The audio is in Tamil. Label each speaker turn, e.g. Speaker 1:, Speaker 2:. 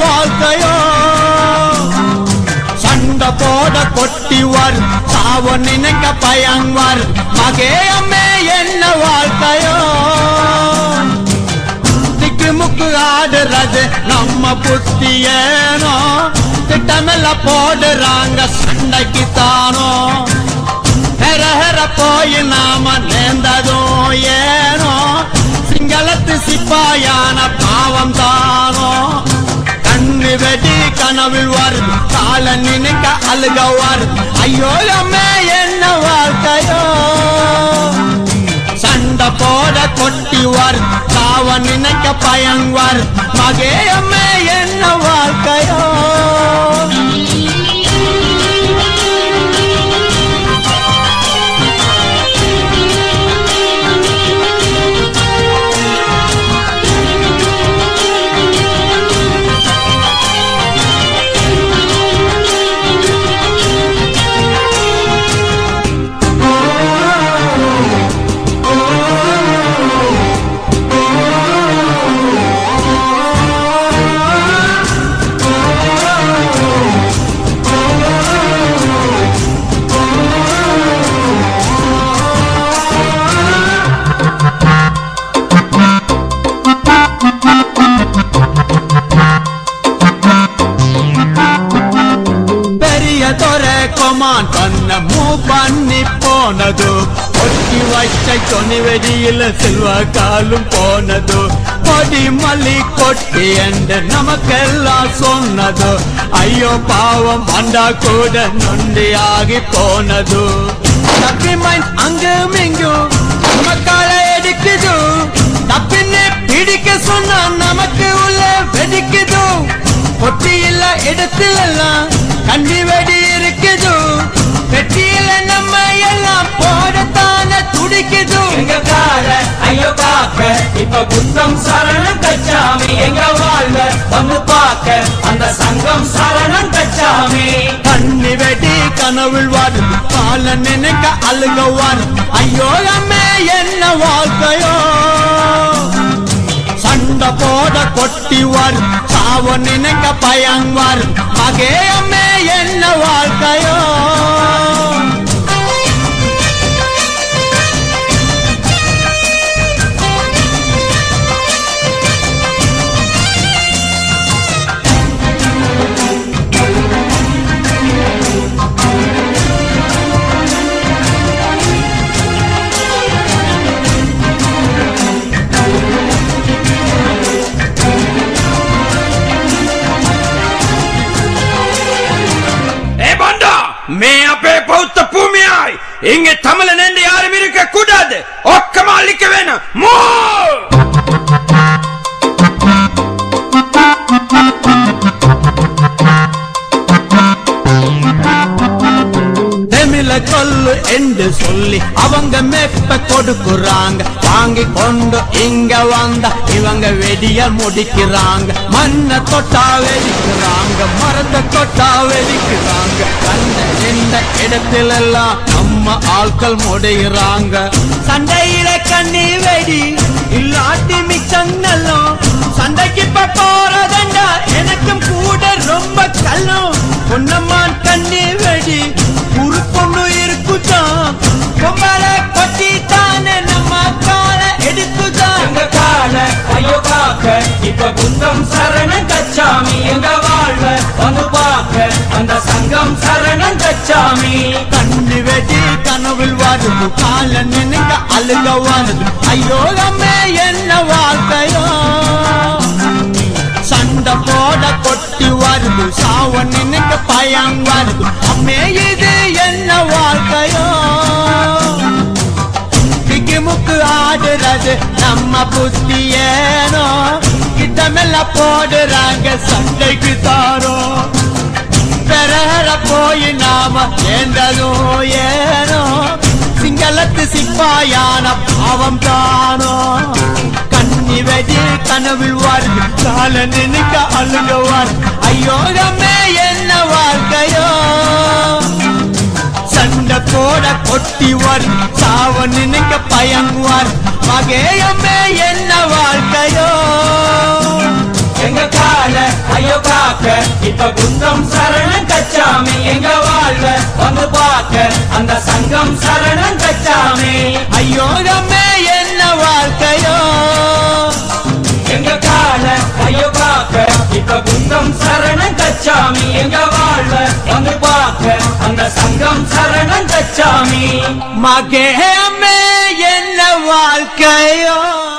Speaker 1: வாழ்க்கையோ சண்டை போட கொட்டிவார் சாவ நினைக்க பயங்குவார் மகே அம்மே என்ன வாழ்க்கையோ திக்குமுக்கு ஆடுறது நம்ம புத்தி ஏனோ திட்டமெல்லாம் போடுறாங்க சண்டைக்கு தானோ ஹெர ஹெர போய் நாம நேர்ந்ததும் ஏனோ சிங்களத்து சிப்பாயான பாவம் தானோ கண்ணு வெடி கனவில் வருது கால நினைக்க அழுக வருது ஐயோ அம்மே என்ன வாழ்க்கையோ சண்டை போட கொட்டி வருது சாவ நினைக்க பயங்குவார் மகே அம்மே என்ன வாழ்க்கையோ பெரிய தொரை கொமான் பண்ண மூ பண்ணி போனது ஒட்டி வச்ச சொனி வெடியில செல்வ காலும் போனது கொடி மல்லி கொட்டி என்று நமக்கெல்லாம் சொன்னது ஐயோ பாவம் வந்தா கூட நொண்டியாகி போனது தப்பி மைண்ட் அங்கும் இங்கும் நமக்கால எடுக்குது தப்பின்னு பிடிக்க சொன்னா நமக்கு உள்ள வெடிக்குது பொட்டியில இடத்திலெல்லாம் கண்டி வெடி இருக்குது பெட்டியில நம்ம எல்லாம் போடத்தான துடிக்குது
Speaker 2: எங்க கால ஐயோ காக்க இப்ப குத்தம் சரணம் கச்சாமி எங்க வாழ்வ வந்து பார்க்க அந்த சங்கம் சரணம் கச்சாமி
Speaker 1: கண்ணி வெடி கனவில் வருது கால நினைக்க அழுக வருது ஐயோ அம்மே என்ன வாழ்க்கையோ சண்டை போட கொட்டி வருது சாவ நினைக்க பயங் வருது மகே அம்மே என்ன வாழ்க்கையோ
Speaker 3: ஏ பண்டா மே அப்பே பௌத்த பூமியாய் இங்க தமிழன் என்று யாரும் இருக்க கூடாது ஒக்கமா அழிக்க வேணும் மூ
Speaker 1: தமிழ கொல்லு என்று சொல்லி அவங்க மெப்ப கொடுக்குறாங்க வாங்கி கொண்டு இங்க வந்தா இவங்க வெடிய முடிக்கிறாங்க மண்ணை தொட்டா வெடிக்கிறாங்க மரத்தை தொட்டா வெடிக்கிறாங்க கண்ட இந்த இடத்திலெல்லாம் நம்ம ஆட்கள் முடிகிறாங்க சண்டையில கண்ணி வெடி இல்லாட்டி மிச்சங்கள்லாம் சண்டைக்கு இப்ப போறதண்டா எனக்கும் கூட ரொம்ப கல்லும் பொன்னம்மான் கண்ணி வெடி உருப்பொண்ணு இருக்குதான் பொம்பளை கொட்டி தானே நம்ம கால எடுத்துதான்
Speaker 2: எங்க கால ஐயோ காக்க இப்ப குத்தம் சரணம் கச்சாமி எங்க வாழ்வ வந்து பார்க்க அந்த சங்கம் சரணம் கச்சாமி
Speaker 1: கண்ணு வெடி கனவில் வருது கால நினைக்க அழுக வருது ஐயோ அம்மே என்ன வாழ்க்கையோ சண்டை போட கொட்டி வருது சாவ நினைக்க பயம் வருது அம்மே இது என்ன வாழ்க்கையோ திக்குமுக்கு ஆடுறது நம்ம புத்தி ஏனோ கிட்டமெல்லாம் போடுறாங்க சண்டைக்கு தாரோ பெறற போய் நாம சேர்ந்ததும் ஏனோ சிங்களத்து சிப்பாயான பாவம் தானோ கண்ணி வெடி கனவில் வருது கால நினைக்க அழுக வருது ஐயோ அம்மே என்ன வாழ்க்கையோ சண்டை போட கொட்டி வரும் சாவ நினைக்க பயங்குவார் மகேயம்மே என்ன வாழ்க்கையோ
Speaker 2: எங்க கால ஐயோ காக்க பார்க்க இப்ப குந்தம் சரணம் கச்சாமி எங்க வாழ்வ வந்து பார்க்க அந்த சங்கம் சரணம் கச்சாமி
Speaker 1: ஐயோ ரம்மே என்ன வாழ்க்கையோ
Speaker 2: எங்க கால ஐயோ பார்க்க இப்ப குந்தம் சரணம் கச்சாமி எங்க வாழ்வ வந்து பார்க்க அந்த சங்கம் சரணம் கச்சாமி
Speaker 1: மகே அம்மே என்ன வாழ்க்கையோ